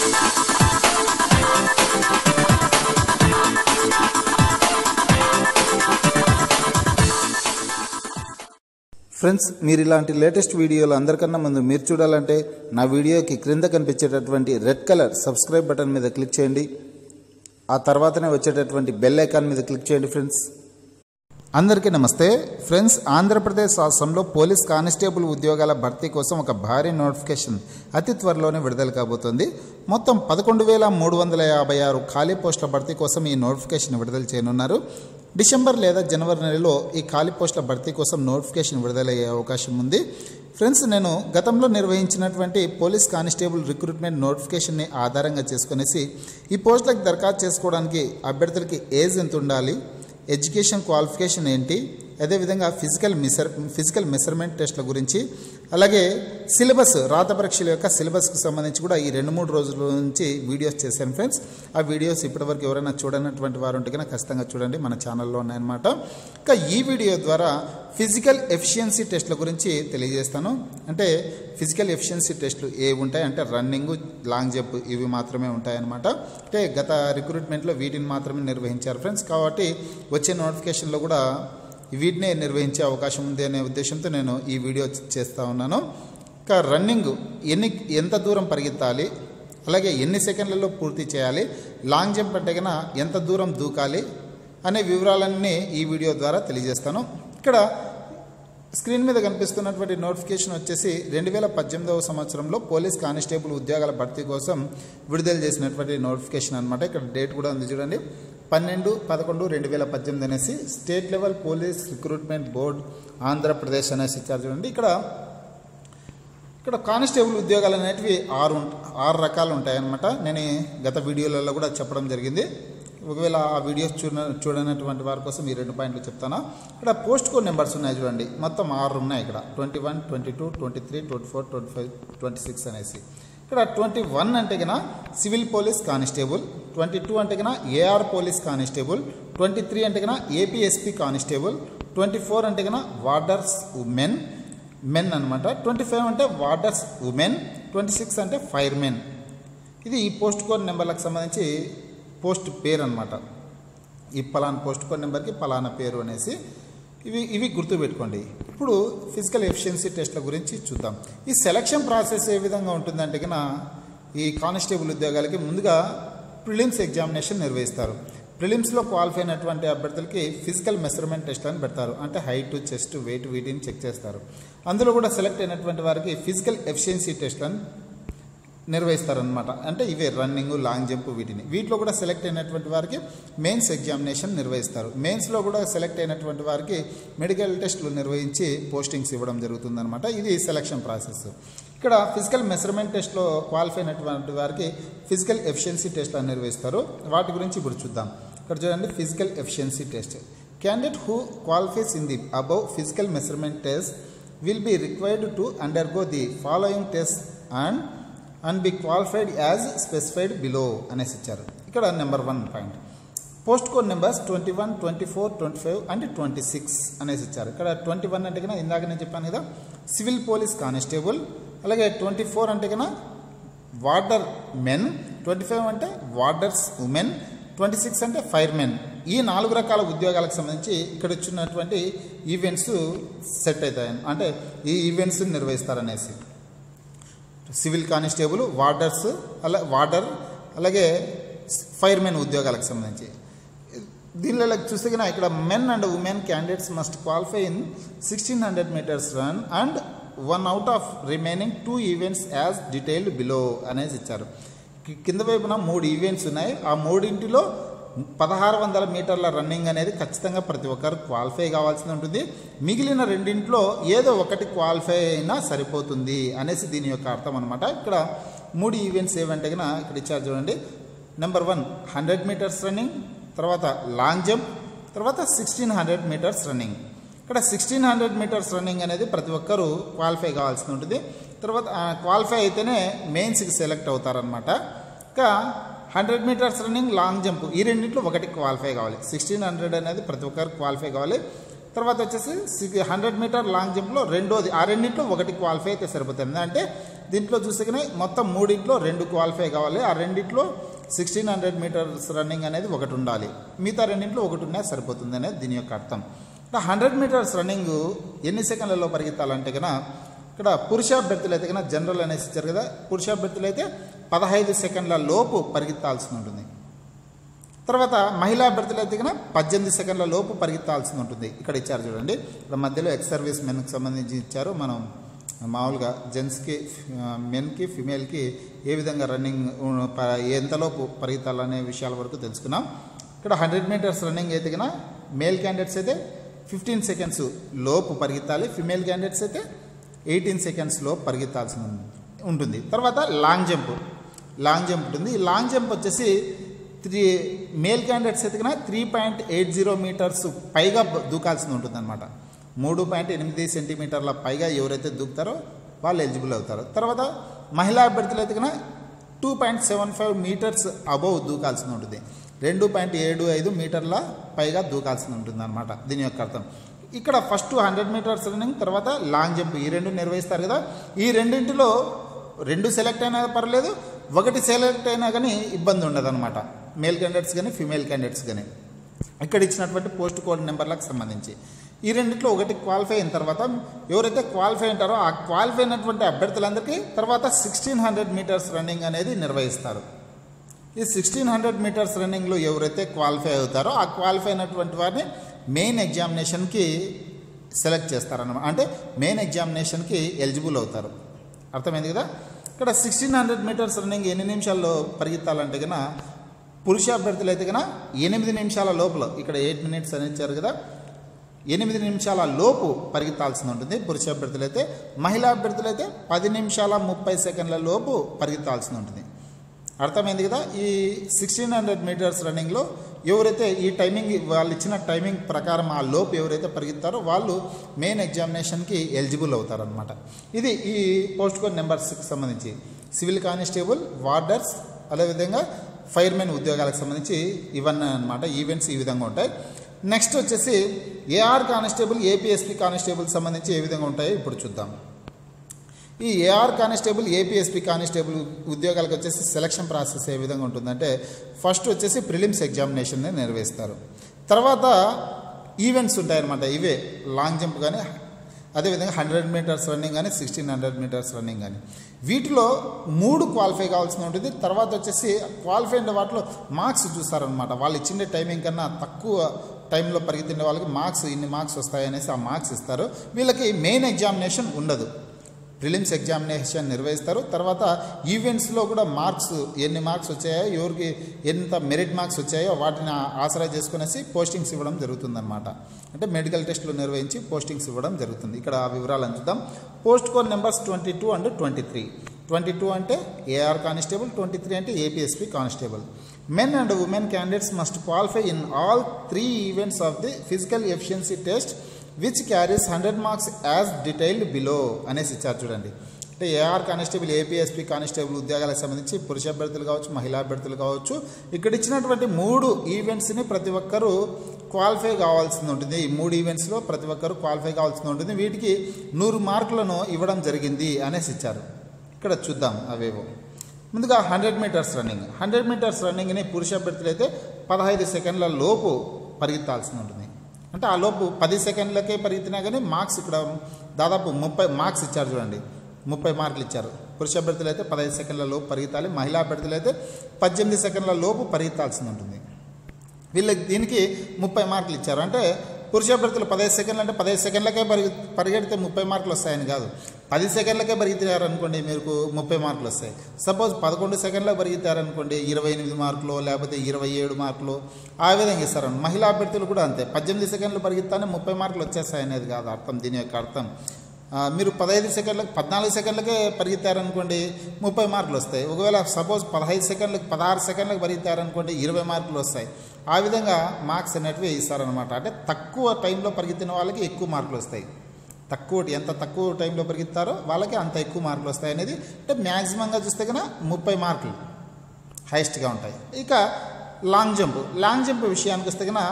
friends మీరు ఇలాంటి latest వీడియోలు అందరికన్నా ముందు మీరు చూడాలంటే నా వీడియోకి క్రింద కనిపించేటటువంటి రెడ్ కలర్ సబ్స్క్రైబ్ బటన్ మీద క్లిక్ చేయండి ఆ తర్వాతనే వచ్చేటటువంటి బెల్ ఐకాన్ మీద క్లిక్ చేయండి ఫ్రెండ్స్ అందరికీ నమస్తే ఫ్రెండ్స్ ఆంధ్రప్రదేశ్ రాష్ట్రంలో పోలీస్ కానిస్టేబుల్ ఉద్యోగాల భర్తీ కోసం ఒక భారీ నోటిఫికేషన్ అతి త్వరలోనే విడుదల కాబోతోంది మొత్తం పదకొండు వేల మూడు వందల యాభై ఆరు ఖాళీ పోస్టుల భర్తీ కోసం ఈ నోటిఫికేషన్ విడుదల చేయనున్నారు డిసెంబర్ లేదా జనవరి నెలలో ఈ ఖాళీ పోస్టుల భర్తీ కోసం నోటిఫికేషన్ విడుదలయ్యే అవకాశం ఉంది ఫ్రెండ్స్ నేను గతంలో నిర్వహించినటువంటి పోలీస్ కానిస్టేబుల్ రిక్రూట్మెంట్ నోటిఫికేషన్ని ఆధారంగా చేసుకునేసి ఈ పోస్టులకు దరఖాస్తు చేసుకోవడానికి అభ్యర్థులకి ఏజ్ ఎంత ఉండాలి ఎడ్యుకేషన్ క్వాలిఫికేషన్ ఏంటి అదేవిధంగా ఫిజికల్ మిసర్ ఫిజికల్ మెజర్మెంట్ టెస్ట్ల గురించి అలాగే సిలబస్ రాత పరీక్షల యొక్క సిలబస్కి సంబంధించి కూడా ఈ రెండు మూడు రోజుల నుంచి వీడియోస్ చేశాను ఫ్రెండ్స్ ఆ వీడియోస్ ఇప్పటివరకు ఎవరైనా చూడనటువంటి వారు ఉంటే కనుక ఖచ్చితంగా చూడండి మన ఛానల్లో ఉన్నాయన్నమాట ఇంకా ఈ వీడియో ద్వారా ఫిజికల్ ఎఫిషియన్సీ టెస్ట్ల గురించి తెలియజేస్తాను అంటే ఫిజికల్ ఎఫిషియన్సీ టెస్ట్లు ఏ ఉంటాయి అంటే రన్నింగ్ లాంగ్ జంప్ ఇవి మాత్రమే ఉంటాయన్నమాట అంటే గత రిక్రూట్మెంట్లో వీటిని మాత్రమే నిర్వహించారు ఫ్రెండ్స్ కాబట్టి వచ్చే నోటిఫికేషన్లో కూడా వీటినే నిర్వహించే అవకాశం ఉంది అనే ఉద్దేశంతో నేను ఈ వీడియో చేస్తూ ఉన్నాను ఇంకా రన్నింగ్ ఎన్ని ఎంత దూరం పరిగెత్తాలి అలాగే ఎన్ని సెకండ్లలో పూర్తి చేయాలి లాంగ్ జంప్ అంటే కన్నా ఎంత దూరం దూకాలి అనే వివరాలన్నీ ఈ వీడియో ద్వారా తెలియజేస్తాను ఇక్కడ స్క్రీన్ మీద కనిపిస్తున్నటువంటి నోటిఫికేషన్ వచ్చేసి రెండు వేల పద్దెనిమిదవ సంవత్సరంలో పోలీస్ కానిస్టేబుల్ ఉద్యోగాల భర్తీ కోసం విడుదల చేసినటువంటి నోటిఫికేషన్ అనమాట ఇక్కడ డేట్ కూడా ఉంది చూడండి పన్నెండు పదకొండు రెండు వేల పద్దెనిమిది అనేసి state level police recruitment board Andhra Pradesh అనేసి ఇచ్చారు చూడండి ఇక్కడ ఇక్కడ కానిస్టేబుల్ ఉద్యోగాలు అనేటివి ఆరు ఉంట- ఆరు రకాలు ఉంటాయన్నమాట నేను ఈ గత వీడియోలలో కూడా చెప్పడం జరిగింది ఒకవేళ ఆ వీడియోస్ చూడ చూడనటువంటి వారి కోసం ఈ రెండు పాయింట్లు చెప్తాను ఇక్కడ పోస్ట్ కోడ్ నెంబర్స్ ఉన్నాయి చూడండి మొత్తం ఆరు ఉన్నాయి ఇక్కడ twenty one twenty two twenty three twenty four twenty five twenty six అనేసి ఇక్కడ ట్వంటీ వన్ అంటే కన్నా civil police constable twenty two అంటే కన్నా AR police constable twenty three అంటే కన్నా ఏపీఎస్పీ కానిస్టేబుల్ ట్వంటీ ఫోర్ అంటే కన్నా వార్డర్స్ ఉమెన్ మెన్ అనమాట ట్వంటీ ఫైవ్ అంటే వార్డర్స్ ఉమెన్ ట్వంటీ సిక్స్ అంటే ఫైర్ మెన్ ఇది ఈ పోస్ట్ కోడ్ నెంబర్లకు సంబంధించి పోస్ట్ పేరు అనమాట ఈ పలానా పోస్ట్ కోడ్ నెంబర్కి పలానా పేరు అనేసి ఇవి ఇవి గుర్తుపెట్టుకోండి ఇప్పుడు ఫిజికల్ ఎఫిషియన్సీ టెస్ట్ల గురించి చూద్దాం ఈ సెలక్షన్ ప్రాసెస్ ఏ విధంగా ఉంటుందంటే కన్నా ఈ కానిస్టేబుల్ ఉద్యోగాలకి ముందుగా ప్రిలిమ్స్ ఎగ్జామినేషన్ నిర్వహిస్తారు ప్రిలిమ్స్లో క్వాలిఫై అయినటువంటి అభ్యర్థులకి ఫిజికల్ మెజర్మెంట్ టెస్ట్ అని పెడతారు అంటే హైట్ చెస్ట్ వెయిట్ వీటిని చెక్ చేస్తారు అందులో కూడా సెలెక్ట్ అయినటువంటి వారికి ఫిజికల్ ఎఫిషియన్సీ టెస్ట్ అని నిర్వహిస్తారనమాట అంటే ఇవే రన్నింగ్ లాంగ్ జంప్ వీటిని వీటిలో కూడా సెలెక్ట్ అయినటువంటి వారికి మెయిన్స్ ఎగ్జామినేషన్ నిర్వహిస్తారు మెయిన్స్లో కూడా సెలెక్ట్ అయినటువంటి వారికి మెడికల్ టెస్టులు నిర్వహించి పోస్టింగ్స్ ఇవ్వడం జరుగుతుందన్నమాట ఇది సెలక్షన్ ప్రాసెస్ ఇక్కడ ఫిజికల్ మెజర్మెంట్ టెస్ట్లో క్వాలిఫై అయినటువంటి వారికి ఫిజికల్ ఎఫిషియన్సీ టెస్ట్ అని నిర్వహిస్తారు వాటి గురించి ఇప్పుడు చూద్దాం ఇక్కడ చూడండి physical efficiency test candidate who qualifies in the above physical measurement test will be required to undergo the following test and and be qualified as specified below అనేసి ఇచ్చారు ఇక్కడ number one point post code numbers twenty one twenty four twenty five and twenty six అనేసి ఇచ్చారు ఇక్కడ twenty one అంటే కన్నా ఇందాక నేను చెప్పాను కదా సివిల్ పోలీస్ కానిస్టేబుల్ అలాగే ట్వంటీ ఫోర్ అంటే కన్నా వార్డర్ మెన్ ట్వంటీ ఫైవ్ అంటే వార్డర్స్ ఉమెన్ ట్వంటీ సిక్స్ అంటే ఫైర్ మెన్ ఈ నాలుగు రకాల ఉద్యోగాలకు సంబంధించి ఇక్కడ వచ్చినటువంటి ఈవెంట్స్ సెట్ అవుతాయి అంటే ఈ ఈవెంట్స్ నిర్వహిస్తారనేసి సివిల్ కానిస్టేబుల్ వార్డర్స్ అలా వార్డర్ అలాగే ఫైర్మెన్ ఉద్యోగాలకు సంబంధించి దీనిలో చూస్తే కన్నా ఇక్కడ men and women candidates must qualify in sixteen hundred metres run and one out of remaining two events as detailed below అనేసి ఇచ్చారు కి- కింద వైపున మూడు ఈవెంట్స్ ఉన్నాయి ఆ మూడింటిలో పదహారు వందల మీటర్ల రన్నింగ్ అనేది ఖచ్చితంగా ప్రతి ఒక్కరు క్వాలిఫై కావాల్సి ఉంటుంది మిగిలిన రెండింటిలో ఏదో ఒకటి క్వాలిఫై అయినా సరిపోతుంది అనేసి దీని యొక్క అర్థం అనమాట ఇక్కడ మూడు ఈవెంట్స్ ఏవంటే కన్నా ఇక్కడ ఇచ్చారు చూడండి number one hundred metres running తర్వాత లాంగ్ జంప్ తర్వాత సిక్స్టీన్ హండ్రెడ్ మీటర్స్ రన్నింగ్ ఇక్కడ సిక్స్టీన్ హండ్రెడ్ మీటర్స్ రన్నింగ్ అనేది ప్రతి ఒక్కరూ క్వాలిఫై కావాల్సి ఉంటుంది తర్వాత క్వాలిఫై అయితేనే మెయిన్స్కి సెలెక్ట్ అవుతారనమాట ఇంకా hundred metres running long jump ఈ రెండింటిలో ఒకటి క్వాలిఫై కావాలి సిక్స్టీన్ హండ్రెడ్ అనేది ప్రతి ఒక్కరు క్వాలిఫై కావాలి తర్వాత వచ్చేసి హండ్రెడ్ మీటర్ లాంగ్ జంప్లో రెండోది ఆ రెండింటిలో ఒకటి క్వాలిఫై అయితే సరిపోతుంది అంటే దీంట్లో చూస్తే కనుక మొత్తం మూడింట్లో రెండు క్వాలిఫై కావాలి ఆ రెండిట్లో సిక్స్టీన్ హండ్రెడ్ మీటర్స్ రన్నింగ్ అనేది ఒకటి ఉండాలి మిగతా రెండింట్లో ఒకటి ఉన్నా సరిపోతుంది అనేది దీని యొక్క అర్థం ఇక్కడ హండ్రెడ్ మీటర్స్ రన్నింగ్ ఎన్ని సెకండ్లలో పరిగెత్తాలంటే కనుక ఇక్కడ పురుష అభ్యర్థులు అయితే కనుక జనరల్ అనేసి ఇచ్చారు కదా పురుష అభ్యర్థులు అయితే పదహైదు సెకండ్ల లోపు పరిగెత్తాల్సి ఉంటుంది తర్వాత మహిళా అభ్యర్థులు అయితే కనుక పద్దెనిమిది సెకండ్ల లోపు పరిగెత్తాల్సి ఉంటుంది ఇక్కడ ఇచ్చారు చూడండి ఇక్కడ మధ్యలో ఎక్స్ సర్వీస్ మెన్కి సంబంధించి ఇచ్చారు మనం మామూలుగా జెంట్స్కి మెన్కి ఫిమేల్కి ఏ విధంగా రన్నింగ్ ఉ- ప- ఎంతలోపు పరిగెత్తాలనే విషయాల వరకు తెలుసుకున్నాం ఇక్కడ హండ్రెడ్ మీటర్స్ రన్నింగ్ అయితే కనుక మేల్ క్యాండిడేట్స్ అయితే ఫిఫ్టీన్ సెకండ్స్ లోపు పరిగెత్తాలి ఫిమేల్ క్యాండిడేట్స్ అయితే ఎయిటీన్ సెకండ్స్లో పరిగెత్తాల్సి ఉం- ఉంటుంది తర్వాత లాంగ్ జంప్ లాంగ్ జంప్ ఉంటుంది ఈ లాంగ్ జంప్ వచ్చేసి త్రీ మేల్ క్యాండిడేట్స్ అయితే కనుక three point eight zero metres పైగా బ- దూకాల్సి ఉంటుంది అనమాట మూడు పాయింట్ ఎనిమిది సెంటీమీటర్ల పైగా ఎవరైతే దూకుతారో వాళ్ళు ఎలిజిబుల్ అవుతారు తర్వాత మహిళా అభ్యర్థులు అయితే కనుక two point seven five metres above దూకాల్సి ఉంటుంది రెండు పాయింట్ ఏడు ఐదు మీటర్ల పైగా దూకాల్సి ఉంటుంది అనమాట దీని యొక్క అర్థం ఇక్కడ ఫస్ట్ హండ్రెడ్ మీటర్స్ రన్నింగ్ తర్వాత లాంగ్ జంప్ ఈ రెండు నిర్వహిస్తారు కదా ఈ రెండింటిలో రెండు సెలెక్ట్ అయినా పర్లేదు ఒకటి సెలెక్ట్ అయినా కానీ ఇబ్బంది ఉండదు అనమాట మేల్ క్యాండిడేట్స్ కానీ ఫిమేల్ క్యాండిడేట్స్ కానీ ఇక్కడ ఇచ్చినటువంటి పోస్ట్ కోడ్ నెంబర్లకు సంబంధించి ఈ రెండిట్లో ఒకటి క్వాలిఫై అయిన తర్వాత ఎవరైతే క్వాలిఫై ఉంటారో ఆ క్వాలిఫై అయినటువంటి అభ్యర్థులందరికీ తర్వాత సిక్స్టీన్ హండ్రెడ్ మీటర్స్ రన్నింగ్ అనేది నిర్వహిస్తారు ఈ సిక్స్టీన్ హండ్రెడ్ మీటర్స్ రన్నింగ్లో ఎవరైతే క్వాలిఫై అవుతారో ఆ క్వాలిఫై అయినటువంటి వారిని మెయిన్ ఎగ్జామినేషన్కి సెలెక్ట్ చేస్తారన్నమాట అంటే మెయిన్ ఎగ్జామినేషన్కి ఎలిజిబుల్ అవుతారు అర్థమైంది కదా ఇక్కడ సిక్స్టీన్ హండ్రెడ్ మీటర్స్ రన్నింగ్ ఎన్ని నిమిషాల్లో పరిగెత్తాలంటే కన్నా పురుష అభ్యర్థులు అయితే కన్నా ఎనిమిది నిమిషాల లోపల ఇక్కడ ఎయిట్ మినిట్స్ అని ఇచ్చారు కదా ఎనిమిది నిమిషాల లోపు పరిగెత్తాల్సి ఉంటుంది పురుష అభ్యర్థులు అయితే మహిళా అభ్యర్థులు అయితే పది నిమిషాల ముప్పై సెకండ్ల లోపు పరిగెత్తాల్సి ఉంటుంది అర్థమైంది కదా ఈ సిక్స్టీన్ హండ్రెడ్ మీటర్స్ రన్నింగ్లో ఎవరైతే ఈ టైమింగ్ వాళ్ళు ఇచ్చిన టైమింగ్ ప్రకారం ఆ లోపు ఎవరైతే పరిగెత్తారో వాళ్ళు మెయిన్ ఎగ్జామినేషన్కి ఎలిజిబుల్ అవుతారనమాట ఇది ఈ పోస్ట్ కోడ్ నెంబర్స్కి సంబంధించి సివిల్ కానిస్టేబుల్ వార్డర్స్ అదేవిధంగా ఫైర్మెన్ ఉద్యోగాలకు సంబంధించి ఇవన్నీ అనమాట ఈవెంట్స్ ఈ విధంగా ఉంటాయి నెక్స్ట్ వచ్చేసి ఏఆర్ కానిస్టేబుల్ ఏపీఎస్పీ కానిస్టేబుల్ సంబంధించి ఏ విధంగా ఉంటాయో ఇప్పుడు చూద్దాం ఈ ఏఆర్ కానిస్టేబుల్ ఏపీఎస్పీ కానిస్టేబుల్ ఉద్యోగాలకు వచ్చేసి సెలక్షన్ ప్రాసెస్ ఏ విధంగా ఉంటుందంటే ఫస్ట్ వచ్చేసి ప్రిలిమ్స్ ఎగ్జామినేషన్ని నిర్వహిస్తారు తర్వాత ఈవెంట్స్ ఉంటాయన్నమాట ఇవే లాంగ్ జంప్ కానీ అదేవిధంగా హండ్రెడ్ మీటర్స్ రన్నింగ్ కానీ సిక్స్టీన్ హండ్రెడ్ మీటర్స్ రన్నింగ్ కానీ వీటిలో మూడు క్వాలిఫై కావాల్సి ఉంటుంది తర్వాత వచ్చేసి క్వాలిఫై అయిన వాటిలో మార్క్స్ చూస్తారనమాట వాళ్ళు ఇచ్చిన టైమింగ్ కన్నా తక్కువ టైంలో పరిగెత్తిన వాళ్ళకి మార్క్స్ ఇన్ని మార్క్స్ వస్తాయనేసి ఆ మార్క్స్ ఇస్తారు వీళ్ళకి మెయిన్ ఎగ్జామినేషన్ ఉండదు ప్రిలిమ్స్ ఎగ్జామినేషన్ నిర్వహిస్తారు తర్వాత ఈవెంట్స్లో కూడా మార్క్స్ ఎన్ని మార్క్స్ వచ్చాయో ఎవరికి ఎంత మెరిట్ మార్క్స్ వచ్చాయో వాటిని ఆసరా చేసుకునేసి పోస్టింగ్స్ ఇవ్వడం జరుగుతుందన్నమాట అంటే మెడికల్ టెస్టులు నిర్వహించి పోస్టింగ్స్ ఇవ్వడం జరుగుతుంది ఇక్కడ ఆ వివరాలను చూద్దాం post code numbers twenty two and twenty three twenty two అంటే ఏఆర్ కానిస్టేబుల్ ట్వంటీ త్రీ అంటే APSP constable men and women candidates must qualify in all three events of the physical efficiency test which carries hundred marks as detailed below అనేసి ఇచ్చారు చూడండి అంటే AR constable APSP constable ఉద్యోగాలకు సంబంధించి పురుష అభ్యర్థులు కావచ్చు మహిళా అభ్యర్థులు కావచ్చు ఇక్కడ ఇచ్చినటువంటి మూడు ఈవెంట్స్ని ప్రతి ఒక్కరూ క్వాలిఫై కావాల్సి ఉంటుంది ఈ మూడు ఈవెంట్స్లో ప్రతి ఒక్కరు క్వాలిఫై కావాల్సి ఉంటుంది వీటికి నూరు మార్కులను ఇవ్వడం జరిగింది అనేసి ఇచ్చారు ఇక్కడ చూద్దాం అవేవో ముందుగా hundred metres running hundred metres రన్నింగ్ని పురుష అభ్యర్థులు అయితే పదహైదు సెకండ్ల లోపు పరిగెత్తాల్సి ఉంటుంది అంటే ఆ లోపు పది సెకండ్లకే పరిగెత్తినా కానీ మార్క్స్ ఇక్కడ దాదాపు ముప్పై మార్క్స్ ఇచ్చారు చూడండి ముప్పై మార్కులు ఇచ్చారు పురుష అభ్యర్థులు అయితే పదహైదు సెకండ్ల లోపు పరిగెత్తాలి మహిళా అభ్యర్థులు అయితే పద్దెనిమిది సెకండ్ల లోపు పరిగెత్తాల్సి ఉంటుంది వీళ్ళకి దీనికి ముప్పై మార్కులు ఇచ్చారు అంటే పురుష అభ్యర్థులు పదహైదు సెకండ్లు అంటే పదహైదు సెకండ్లకే పరిగె పరిగెడితే ముప్పై మార్కులు వస్తాయని కాదు పది సెకండ్లకే పరిగెత్తారు అనుకోండి మీకు ముప్పై మార్కులు వస్తాయి సపోజ్ పదకొండు సెకండ్లకు పరిగెత్తారు అనుకోండి ఇరవై ఎనిమిది మార్కులు లేకపోతే ఇరవై ఏడు మార్కులు ఆ విధంగా ఇస్తారు మహిళా అభ్యర్థులు కూడా అంతే పద్దెనిమిది సెకండ్లు పరిగెత్తానే ముప్పై మార్కులు వచ్చేస్తాయి అనేది కాదు అర్థం దీని యొక్క అర్థం ఆ, మీరు పదహైదు సెకండ్లకు పద్నాలుగు సెకండ్లకే పరిగెత్తారనుకోండి ముప్పై మార్కులు వస్తాయి ఒకవేళ సపోజ్ పదహైదు సెకండ్లకు పదహారు సెకండ్లకు పరిగెత్తారనుకోండి ఇరవై మార్కులు వస్తాయి ఆ విధంగా మార్క్స్ అనేటివి ఇస్తారనమాట అంటే తక్కువ టైంలో పరిగెత్తిన వాళ్ళకి ఎక్కువ మార్కులు వస్తాయి తక్కువ ఎంత తక్కువ టైంలో పరిగెత్తారో వాళ్ళకి అంత ఎక్కువ మార్కులు వస్తాయి అనేది అంటే మ్యాక్సిమంగా చూస్తే కన్నా ముప్పై మార్కులు హైయెస్ట్గా ఉంటాయి ఇక లాంగ్ జంప్ లాంగ్ జంప్ విషయానికి వస్తే కన్నా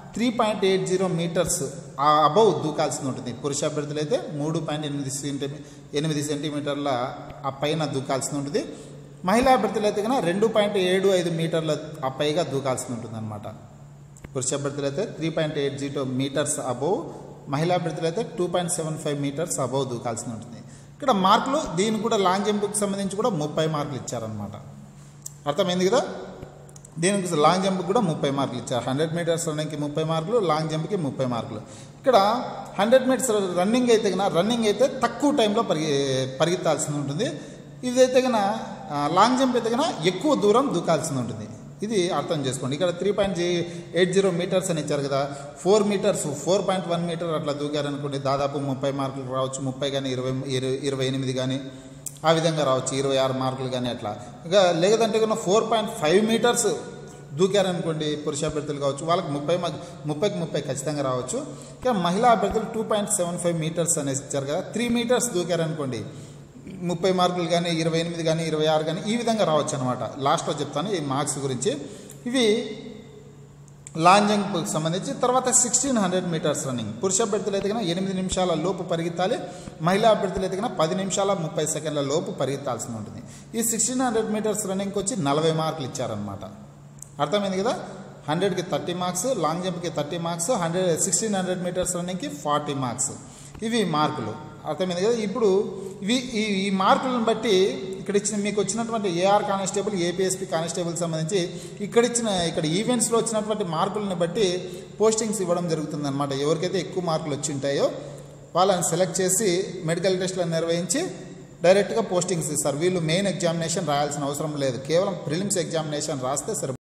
three point eight zero metres ఆ అబౌవ్ దూకాల్సి ఉంటుంది పురుష అభ్యర్థులు అయితే మూడు పాయింట్ ఎనిమిది సెంటీమీ ఎనిమిది సెంటీమీటర్ల ఆ పైన దూకాల్సి ఉంటుంది మహిళా అభ్యర్థులు అయితే కనుక రెండు పాయింట్ ఏడు ఐదు మీటర్ల ఆ పైగా దూకాల్సి ఉంటుంది అనమాట పురుష అభ్యర్థులు అయితే three point eight zero metres above మహిళా అభ్యర్థులు అయితే two point seven five metres above దూకాల్సి ఉంటుంది ఇక్కడ మార్కులు దీనికి కూడా లాంగ్ జంప్కి సంబంధించి కూడా ముప్పై మార్కులు ఇచ్చారనమాట అర్థమైంది కదా దీనికి లాంగ్ జంప్కి కూడా ముప్పై మార్కులు ఇచ్చారు హండ్రెడ్ మీటర్స్ రన్నింగ్కి ముప్పై మార్కులు లాంగ్ జంప్కి ముప్పై మార్కులు ఇక్కడ హండ్రెడ్ మీటర్స్ రన్నింగ్ అయితే కన్నా రన్నింగ్ అయితే తక్కువ టైంలో పరిగె పరిగెత్తాల్సి ఉంటుంది ఇదైతే కన్నా లాంగ్ జంప్ అయితే కన్నా ఎక్కువ దూరం దూకాల్సి ఉంటుంది ఇది అర్థం చేసుకోండి ఇక్కడ త్రీ పాయింట్ జీ ఎయిట్ జీరో మీటర్స్ అని ఇచ్చారు కదా four metres four point one metre అట్లా దూకారనుకోండి దాదాపు ముప్పై మార్కులు రావచ్చు ముప్పై కానీ ఇరవై ఇరవై ఇరవై ఎనిమిది కానీ ఆ విధంగా రావచ్చు ఇరవై ఆరు మార్కులు కానీ అట్లా ఇక లేదంటే కన్నా ఫోర్ పాయింట్ ఫైవ్ మీటర్స్ దూకారనుకోండి పురుష అభ్యర్థులు కావచ్చు వాళ్ళకి ముప్పై మ- ముప్పైకి ముప్పై ఖచ్చితంగా రావచ్చు ఇక మహిళా అభ్యర్థులు two point seven five metres అనేసి ఇచ్చారు కదా త్రీ మీటర్స్ దూకారనుకోండి ముప్పై మార్కులు కానీ ఇరవై ఎనిమిది కానీ ఇరవై ఆరు కానీ ఈ విధంగా రావచ్చు అనమాట లాస్ట్లో చెప్తాను ఈ మార్క్స్ గురించి ఇవి లాంగ్ జంప్కి సంబంధించి తర్వాత సిక్స్టీన్ హండ్రెడ్ మీటర్స్ రన్నింగ్ పురుష అభ్యర్థులు అయితే కన్నా ఎనిమిది నిమిషాల లోపు పరిగెత్తాలి మహిళా అభ్యర్థులు అయితే కన్నా పది నిమిషాల ముప్పై సెకండ్ల లోపు పరిగెత్తాల్సి ఉంటుంది ఈ సిక్స్టీన్ హండ్రెడ్ మీటర్స్ రన్నింగ్కి వచ్చి నలభై మార్కులు ఇచ్చారనమాట అర్థమైంది కదా హండ్రెడ్కి థర్టీ మార్క్స్ లాంగ్ జంప్కి thirty marks hundred sixteen hundred metres రన్నింగ్కి ఫార్టీ మార్క్స్ ఇవి మార్కులు అర్థమైంది కదా ఇప్పుడు ఇవి ఈ ఈ మార్కులను బట్టి ఇక్కడ ఇచ్చిన మీకు వచ్చినటువంటి ఏఆర్ కానిస్టేబుల్ ఏపీఎస్పీ కానిస్టేబుల్ సంబంధించి ఇక్కడ ఇచ్చిన ఇక్కడ ఈవెంట్స్లో వచ్చినటువంటి మార్కులను బట్టి పోస్టింగ్స్ ఇవ్వడం జరుగుతుంది అనమాట ఎవరికైతే ఎక్కువ మార్కులు వచ్చి ఉంటాయో వాళ్ళని సెలెక్ట్ చేసి మెడికల్ టెస్టులను నిర్వహించి డైరెక్ట్గా పోస్టింగ్స్ ఇస్తారు వీళ్ళు మెయిన్ ఎగ్జామినేషన్ రాయాల్సిన అవసరం లేదు కేవలం ప్రిలిమ్స్ ఎగ్జామినేషన్ రాస్తే సరిపోతుంది